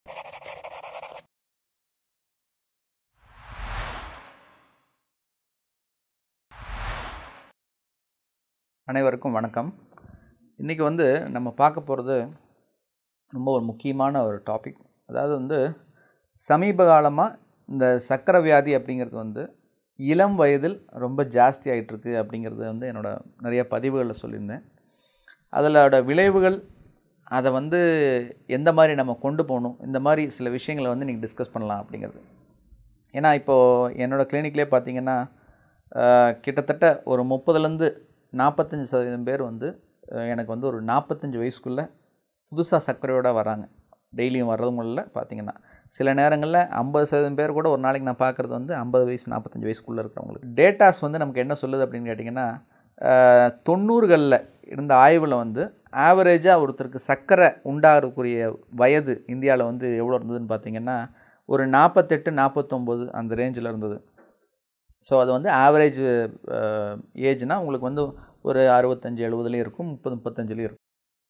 அனைவருக்கும் வணக்கம் இன்றைக்கி வந்து நம்ம பார்க்க போகிறது ரொம்ப ஒரு முக்கியமான ஒரு டாபிக் அதாவது வந்து சமீப காலமாக இந்த சக்கரை வியாதி அப்படிங்கிறது வந்து இளம் வயதில் ரொம்ப ஜாஸ்தி ஆகிட்டுருக்கு அப்படிங்கிறது வந்து என்னோடய நிறைய பதிவுகளில் சொல்லியிருந்தேன் அதிலோட விளைவுகள் அதை வந்து எந்த மாதிரி நம்ம கொண்டு போகணும் இந்த மாதிரி சில விஷயங்களை வந்து நீங்கள் டிஸ்கஸ் பண்ணலாம் அப்படிங்கிறது ஏன்னா இப்போது என்னோடய கிளினிக்லேயே பார்த்தீங்கன்னா ஆஹ், கிட்டத்தட்ட ஒரு முப்பதுலேருந்து நாற்பத்தஞ்சு சதவீதம் பேர் வந்து அஹ், எனக்கு வந்து ஒரு நாற்பத்தஞ்சு வயசுக்குள்ளே புதுசாக சர்க்கரையோட வராங்க டெய்லியும் வர்றவங்களில் பார்த்தீங்கன்னா சில நேரங்களில் ஐம்பது சதவீதம் பேர் கூட ஒரு நாளைக்கு நான் பார்க்குறது வந்து ஐம்பது வயசு நாற்பத்தஞ்சு வயசுக்குள்ளே இருக்கிறவங்களுக்கு டேட்டாஸ் வந்து நமக்கு என்ன சொல்லுது அப்படின்னு கேட்டிங்கன்னா ஆஹ், தொண்ணூறுகளில் இருந்த ஆய்வில் வந்து ஆவரேஜாக ஒருத்தருக்கு சர்க்கரை உண்டாகக்கூடிய வயது இந்தியாவில் வந்து எவ்வளோ இருந்ததுன்னு பார்த்தீங்கன்னா ஒரு நாற்பத்தெட்டு நாற்பத்தொம்போது அந்த ரேஞ்சில் இருந்தது ஸோ அது வந்து ஆவரேஜ் ஏஜ்னால் உங்களுக்கு வந்து ஒரு அறுபத்தஞ்சு எழுபதுலேயும் இருக்கும் முப்பது முப்பத்தஞ்சுலேயும் இருக்கும்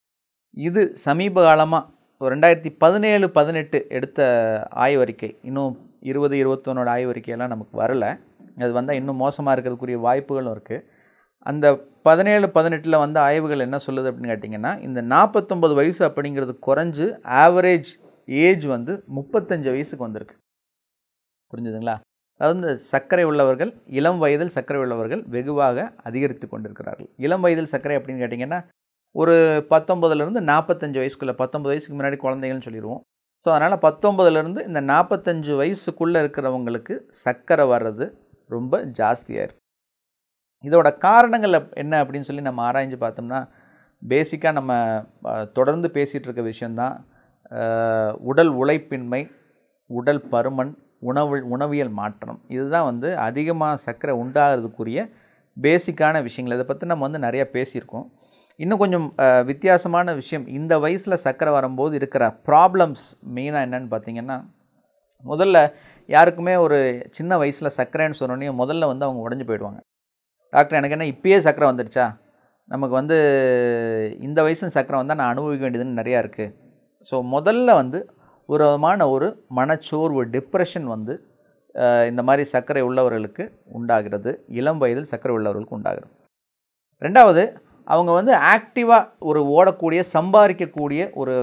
இது சமீப காலமாக ஒரு ரெண்டாயிரத்தி பதினேழு பதினெட்டு எடுத்த ஆய்வறிக்கை இன்னும் இருபது இருபத்தொன்னோட ஆய்வறிக்கையெல்லாம் நமக்கு வரல அது வந்தால் இன்னும் மோசமாக இருக்கிறதுக்குரிய வாய்ப்புகளும் இருக்குது அந்த பதினேழு பதினெட்டில் வந்த ஆய்வுகள் என்ன சொல்லுது அப்படின்னு கேட்டிங்கன்னா இந்த நாற்பத்தொம்பது வயசு அப்படிங்கிறது குறைஞ்சு ஆவரேஜ் ஏஜ் வந்து முப்பத்தஞ்சு வயசுக்கு வந்திருக்கு புரிஞ்சுதுங்களா அதாவது இந்த சர்க்கரை உள்ளவர்கள் இளம் வயதில் சர்க்கரை உள்ளவர்கள் வெகுவாக அதிகரித்து கொண்டிருக்கிறார்கள் இளம் வயதில் சர்க்கரை அப்படின்னு கேட்டிங்கன்னா ஒரு பத்தொம்பதுலேருந்து நாற்பத்தஞ்சு வயசுக்குள்ளே பத்தொம்பது வயசுக்கு முன்னாடி குழந்தைகள்னு சொல்லிடுவோம் ஸோ அதனால் பத்தொம்பதுலேருந்து இந்த நாற்பத்தஞ்சு வயசுக்குள்ளே இருக்கிறவங்களுக்கு சர்க்கரை வர்றது ரொம்ப ஜாஸ்தியாக இருக்குது இதோட காரணங்கள் அப்- என்ன அப்படின்னு சொல்லி நம்ம ஆராய்ஞ்சு பார்த்தோம்னா பேசிக்காக நம்ம அஹ், தொடர்ந்து பேசிகிட்டு இருக்க விஷயந்தான் அஹ், உடல் உழைப்பின்மை உடல் பருமன் உணவு உணவியல் மாற்றம் இதுதான் வந்து அதிகமாக சர்க்கரை உண்டாகிறதுக்குரிய பேசிக்கான விஷயங்கள் இதை பற்றி நம்ம வந்து நிறையா பேசியிருக்கோம் இன்னும் கொஞ்சம் அஹ், வித்தியாசமான விஷயம் இந்த வயசில் சர்க்கரை வரும்போது இருக்கிற ப்ராப்ளம்ஸ் மெயினாக என்னன்னு பார்த்தீங்கன்னா முதல்ல யாருக்குமே ஒரு சின்ன வயசில் சர்க்கரைன்னு சொன்னோடனே முதல்ல வந்து அவங்க உடஞ்சி போயிடுவாங்க டாக்டர் எனக்கு என்ன இப்பயே சர்க்கரை வந்துடுச்சா நமக்கு வந்து இந்த வயசுல சர்க்கரை வந்தால் நான் அனுபவிக்க வேண்டியதுன்னு நிறையா இருக்குது ஸோ முதல்ல வந்து ஒரு விதமான ஒரு மனச்சோர்வு டிப்ரெஷன் வந்து அஹ், இந்த மாதிரி சர்க்கரை உள்ளவர்களுக்கு உண்டாகிறது இளம் வயதில் சர்க்கரை உள்ளவர்களுக்கு உண்டாகிறது ரெண்டாவது அவங்க வந்து ஆக்டிவாக ஒரு ஓடக்கூடிய சம்பாதிக்கக்கூடிய ஒரு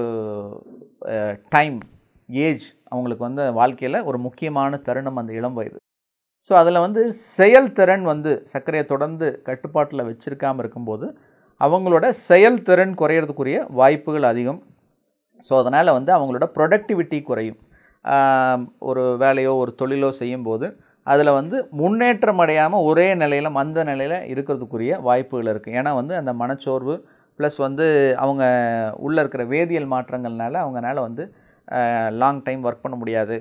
டைம் ஏஜ் அவங்களுக்கு வந்து வாழ்க்கையில் ஒரு முக்கியமான தருணம் அந்த இளம் வயது ஸோ அதில் வந்து செயல்திறன் வந்து சர்க்கரையை தொடர்ந்து கட்டுப்பாட்டில் வச்சுருக்காமல் இருக்கும்போது அவங்களோட செயல்திறன் குறையிறதுக்குரிய வாய்ப்புகள் அதிகம் ஸோ அதனால் வந்து அவங்களோட ப்ரொடக்டிவிட்டி குறையும் ஆம், ஒரு வேலையோ ஒரு தொழிலோ செய்யும்போது அதில் வந்து முன்னேற்றம் அடையாமல் ஒரே நிலையில் மந்த நிலையில் இருக்கிறதுக்குரிய வாய்ப்புகள் இருக்குது ஏன்னா வந்து அந்த மனச்சோர்வு ப்ளஸ் வந்து அவங்க உள்ளே இருக்கிற வேதியியல் மாற்றங்கள்னால அவங்கனால வந்து லாங் டைம் ஒர்க் பண்ண முடியாது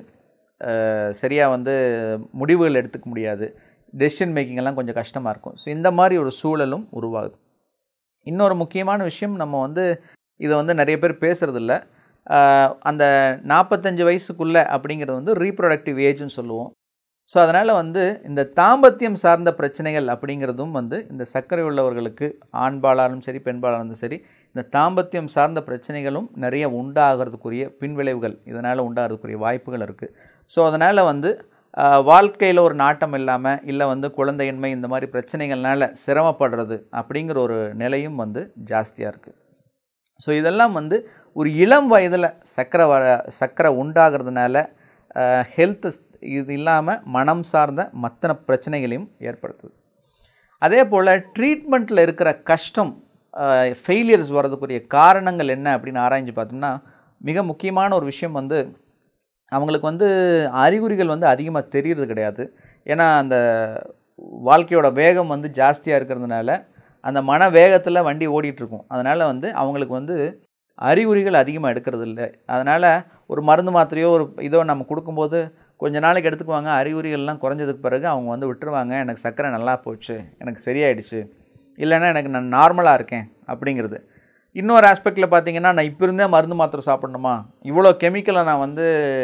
சரியாக வந்து முடிவுகள் எடுத்துக்க முடியாது டெசிஷன் மேக்கிங் எல்லாம் கொஞ்சம் கஷ்டமாக இருக்கும் ஸோ இந்த மாதிரி ஒரு சூழலும் உருவாகுது இன்னொரு முக்கியமான விஷயம் நம்ம வந்து இதை வந்து நிறைய பேர் பேசுகிறதில்ல அந்த நாற்பத்தஞ்சு வயசுக்குள்ளே அப்படிங்கிறது வந்து ரீப்ரொடக்டிவ் ஏஜ்னு சொல்லுவோம் ஸோ அதனால் வந்து இந்த தாம்பத்தியம் சார்ந்த பிரச்சனைகள் அப்படிங்கிறதும் வந்து இந்த சர்க்கரை உள்ளவர்களுக்கு ஆண்பாலாலும் சரி பெண்பாலாலும் சரி இந்த தாம்பத்தியம் சார்ந்த பிரச்சனைகளும் நிறைய உண்டாகிறதுக்குரிய பின்விளைவுகள் இதனால் உண்டாகிறதுக்குரிய வாய்ப்புகள் இருக்குது ஸோ அதனால் வந்து வாழ்க்கையில் ஒரு நாட்டம் இல்லாமல் இல்லை வந்து குழந்தையின்மை இந்த மாதிரி பிரச்சனைகள்னால சிரமப்படுறது அப்படிங்கிற ஒரு நிலையும் வந்து ஜாஸ்தியாக இருக்குது ஸோ இதெல்லாம் வந்து ஒரு இளம் வயதில் சர்க்கரை வர சர்க்கரை உண்டாகிறதுனால ஹெல்த் இது இல்லாமல் மனம் சார்ந்த மற்ற பிரச்சனைகளையும் ஏற்படுத்துது அதே போல் ட்ரீட்மெண்ட்டில் இருக்கிற கஷ்டம் ஃபெயிலியர்ஸ் வர்றதுக்குரிய காரணங்கள் என்ன அப்படின்னு ஆராய்ஞ்சு பார்த்தோம்னா மிக முக்கியமான ஒரு விஷயம் வந்து அவங்களுக்கு வந்து அறிகுறிகள் வந்து அதிகமாக தெரியறது கிடையாது ஏன்னா அந்த வாழ்க்கையோட வேகம் வந்து ஜாஸ்தியாக இருக்கிறதுனால அந்த மன வேகத்தில் வண்டி ஓடிட்டுருக்கும் அதனால் வந்து அவங்களுக்கு வந்து அறிகுறிகள் அதிகமாக எடுக்கிறது இல்லை அதனால் ஒரு மருந்து மாத்திரையோ ஒரு இதோ நம்ம கொடுக்கும்போது கொஞ்ச நாளைக்கு எடுத்துக்குவாங்க அறிகுறிகள்லாம் குறைஞ்சதுக்கு பிறகு அவங்க வந்து விட்டுருவாங்க எனக்கு சர்க்கரை நல்லா போச்சு எனக்கு சரியாயிடுச்சு இல்லைன்னா எனக்கு நான் நார்மலாக இருக்கேன் அப்படிங்கிறது இன்னொரு ஆஸ்பெக்டில் பார்த்தீங்கன்னா நான் இப்போ இருந்தே மருந்து மாத்திரை சாப்பிடணுமா இவ்வளோ கெமிக்கலை நான் வந்து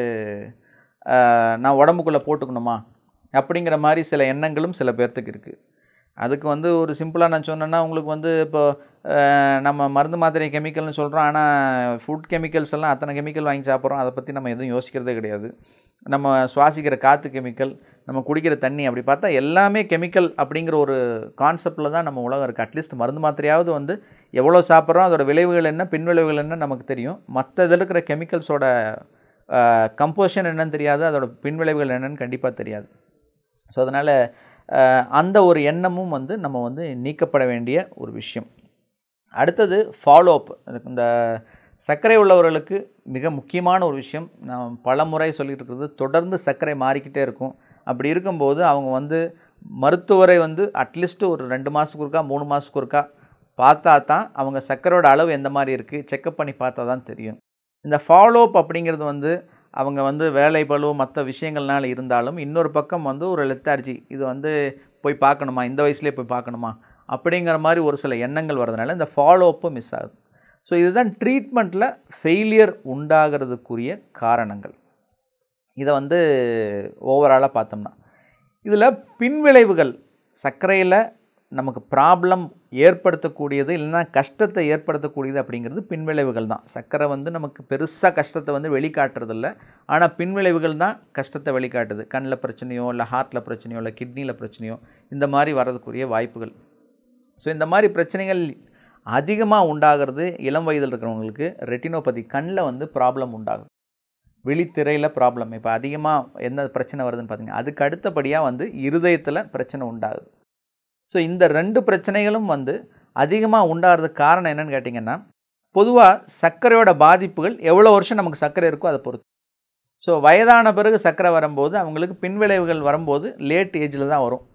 நான் உடம்புக்குள்ளே போட்டுக்கணுமா அப்படிங்கிற மாதிரி சில எண்ணங்களும் சில பேர்த்துக்கு இருக்குது அதுக்கு வந்து ஒரு சிம்பிளாக நான் சொன்னேன்னா உங்களுக்கு வந்து இப்போ அஹ், நம்ம மருந்து மாத்திரை கெமிக்கல்னு சொல்கிறோம் ஆனால் ஃபுட் கெமிக்கல்ஸ் எல்லாம் அத்தனை கெமிக்கல் வாங்கி சாப்பிட்றோம் அதை பற்றி நம்ம எதுவும் யோசிக்கிறதே கிடையாது நம்ம சுவாசிக்கிற காற்று கெமிக்கல் நம்ம குடிக்கிற தண்ணி அப்படி பார்த்தா எல்லாமே கெமிக்கல் அப்படிங்கிற ஒரு கான்செப்டில் தான் நம்ம உலகம் இருக்குது அட்லீஸ்ட் மருந்து மாத்திரையாவது வந்து எவ்வளோ சாப்பிட்றோம் அதோட விளைவுகள் என்ன பின்விளைவுகள் என்ன நமக்கு தெரியும் மற்ற இதில் இருக்கிற கெமிக்கல்ஸோட கம்போஷன் என்னன்னு தெரியாது அதோட பின்விளைவுகள் என்னன்னு கண்டிப்பாக தெரியாது ஸோ அதனால் அந்த ஒரு எண்ணமும் வந்து நம்ம வந்து நீக்கப்பட வேண்டிய ஒரு விஷயம் அடுத்தது ஃபாலோ அப் இந்த சர்க்கரை உள்ளவர்களுக்கு மிக முக்கியமான ஒரு விஷயம் நான் பல முறை சொல்லிட்டு இருக்கிறது தொடர்ந்து சர்க்கரை மாறிக்கிட்டே இருக்கும் அப்படி இருக்கும்போது அவங்க வந்து மருத்துவரை வந்து அட்லீஸ்ட் ஒரு ரெண்டு மாதத்துக்கு ஒருக்கா மூணு மாதத்துக்கு ஒருக்கா பார்த்தா தான் அவங்க சர்க்கரையோட அளவு எந்த மாதிரி இருக்குது செக்கப் பண்ணி பார்த்தா தான் தெரியும் இந்த ஃபாலோ அப் அப்படிங்கிறது வந்து அவங்க வந்து வேலை பளு மற்ற விஷயங்கள்னால இருந்தாலும் இன்னொரு பக்கம் வந்து ஒரு லெத்தார்ஜி இது வந்து போய் பார்க்கணுமா இந்த வயசுலேயே போய் பார்க்கணுமா அப்படிங்கிற மாதிரி ஒரு சில எண்ணங்கள் வரதுனால இந்த ஃபாலோ அப்பு மிஸ் ஆகுது ஸோ இதுதான் ட்ரீட்மெண்ட்டில் ஃபெயிலியர் உண்டாகிறதுக்குரிய காரணங்கள் இதை வந்து ஓவராலாக பார்த்தோம்னா இதில் பின்விளைவுகள் சர்க்கரையில் நமக்கு ப்ராப்ளம் ஏற்படுத்தக்கூடியது இல்லைன்னா கஷ்டத்தை ஏற்படுத்தக்கூடியது அப்படிங்கிறது பின்விளைவுகள் தான் சர்க்கரை வந்து நமக்கு பெருசாக கஷ்டத்தை வந்து வெளிக்காட்டுறதில்ல ஆனால் பின்விளைவுகள் தான் கஷ்டத்தை வெளிக்காட்டுது கண்ணில் பிரச்சனையோ இல்லை ஹார்ட்டில் பிரச்சனையோ இல்லை கிட்னியில் பிரச்சனையோ இந்த மாதிரி வர்றதுக்குரிய வாய்ப்புகள் ஸோ இந்த மாதிரி பிரச்சனைகள் அதிகமாக உண்டாகிறது இளம் வயதில் இருக்கிறவங்களுக்கு ரெட்டினோபதி கண்ணில் வந்து ப்ராப்ளம் உண்டாகுது விழித்திரையில் ப்ராப்ளம் இப்போ அதிகமாக என்ன பிரச்சனை வருதுன்னு பார்த்தீங்கன்னா அதுக்கு அடுத்தபடியாக வந்து இருதயத்தில் பிரச்சனை உண்டாகுது ஸோ இந்த ரெண்டு பிரச்சனைகளும் வந்து அதிகமாக உண்டாகிறதுக்கு காரணம் என்னன்னு கேட்டிங்கன்னா பொதுவாக சர்க்கரையோட பாதிப்புகள் எவ்வளோ வருஷம் நமக்கு சர்க்கரை இருக்கோ அதை பொறுத்து ஸோ வயதான பிறகு சர்க்கரை வரும்போது அவங்களுக்கு பின்விளைவுகள் வரும்போது லேட் ஏஜில் தான் வரும்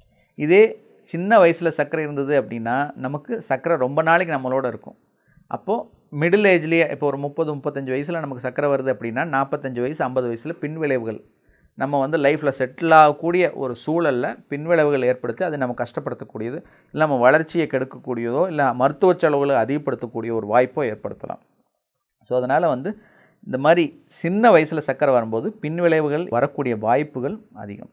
இதே சின்ன வயசில் சர்க்கரை இருந்தது அப்படின்னா நமக்கு சர்க்கரை ரொம்ப நாளைக்கு நம்மளோட இருக்கும் அப்போது மிடில் ஏஜ்லேயே இப்போ ஒரு முப்பது முப்பத்தஞ்சு வயசில் நமக்கு சர்க்கரை வருது அப்படின்னா நாற்பத்தஞ்சு வயசு ஐம்பது வயசில் பின்விளைவுகள் நம்ம வந்து லைஃப்பில் செட்டில் ஆகக்கூடிய ஒரு சூழலில் பின்விளைவுகள் ஏற்படுத்தி அது நம்ம கஷ்டப்படுத்தக்கூடியது இல்லை நம்ம வளர்ச்சியை கெடுக்கக்கூடியதோ இல்லை மருத்துவ செலவுகளை அதிகப்படுத்தக்கூடிய ஒரு வாய்ப்போ ஏற்படுத்தலாம் ஸோ அதனால் வந்து இந்த மாதிரி சின்ன வயசில் சர்க்கரை வரும்போது பின்விளைவுகள் வரக்கூடிய வாய்ப்புகள் அதிகம்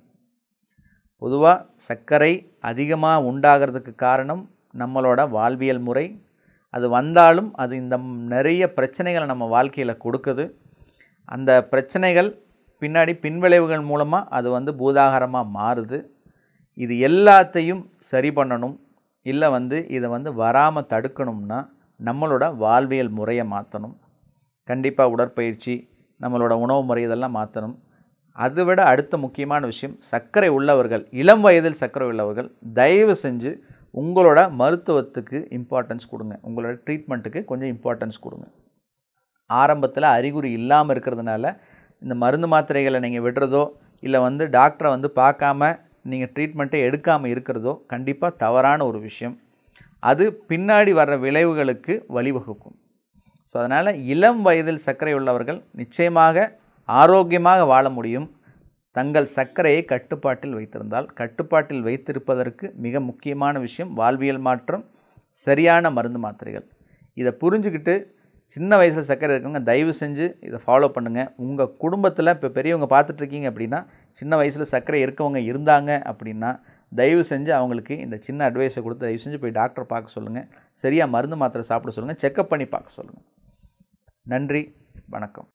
பொதுவாக சர்க்கரை அதிகமாக உண்டாகிறதுக்கு காரணம் நம்மளோட வாழ்வியல் முறை அது வந்தாலும் அது இந்த நிறைய பிரச்சனைகளை நம்ம வாழ்க்கையில் கொடுக்குது அந்த பிரச்சனைகள் பின்னாடி பின்விளைவுகள் மூலமாக அது வந்து பூதாகாரமாக மாறுது இது எல்லாத்தையும் சரி பண்ணணும் இல்லை வந்து இதை வந்து வராமல் தடுக்கணும்னா நம்மளோட வாழ்வியல் முறையை மாற்றணும் கண்டிப்பாக உடற்பயிற்சி நம்மளோட உணவு முறை இதெல்லாம் மாற்றணும் அதை விட அடுத்த முக்கியமான விஷயம் சர்க்கரை உள்ளவர்கள் இளம் வயதில் சர்க்கரை உள்ளவர்கள் தயவு செஞ்சு உங்களோட மருத்துவத்துக்கு இம்பார்ட்டன்ஸ் கொடுங்க உங்களோட ட்ரீட்மெண்ட்டுக்கு கொஞ்சம் இம்பார்ட்டன்ஸ் கொடுங்க ஆரம்பத்தில் அறிகுறி இல்லாமல் இருக்கிறதுனால இந்த மருந்து மாத்திரைகளை நீங்கள் விடுறதோ இல்லை வந்து டாக்டரை வந்து பார்க்காம நீங்கள் ட்ரீட்மெண்ட்டை எடுக்காமல் இருக்கிறதோ கண்டிப்பாக தவறான ஒரு விஷயம் அது பின்னாடி வர்ற விளைவுகளுக்கு வழிவகுக்கும் ஸோ அதனால் இளம் வயதில் சர்க்கரை உள்ளவர்கள் நிச்சயமாக ஆரோக்கியமாக வாழ முடியும் தங்கள் சர்க்கரையை கட்டுப்பாட்டில் வைத்திருந்தால் கட்டுப்பாட்டில் வைத்திருப்பதற்கு மிக முக்கியமான விஷயம் வாழ்வியல் மாற்றம் சரியான மருந்து மாத்திரைகள் இதை புரிஞ்சுக்கிட்டு சின்ன வயசில் சர்க்கரை இருக்கவங்க தயவு செஞ்சு இதை ஃபாலோ பண்ணுங்கள் உங்கள் குடும்பத்தில் இப்போ பெரியவங்க பார்த்துட்ருக்கீங்க அப்படின்னா சின்ன வயசில் சர்க்கரை இருக்கவங்க இருந்தாங்க அப்படின்னா தயவு செஞ்சு அவங்களுக்கு இந்த சின்ன அட்வைஸை கொடுத்து தயவு செஞ்சு போய் டாக்டரை பார்க்க சொல்லுங்கள் சரியாக மருந்து மாத்திரை சாப்பிட சொல்லுங்கள் செக்கப் பண்ணி பார்க்க சொல்லுங்கள் நன்றி வணக்கம்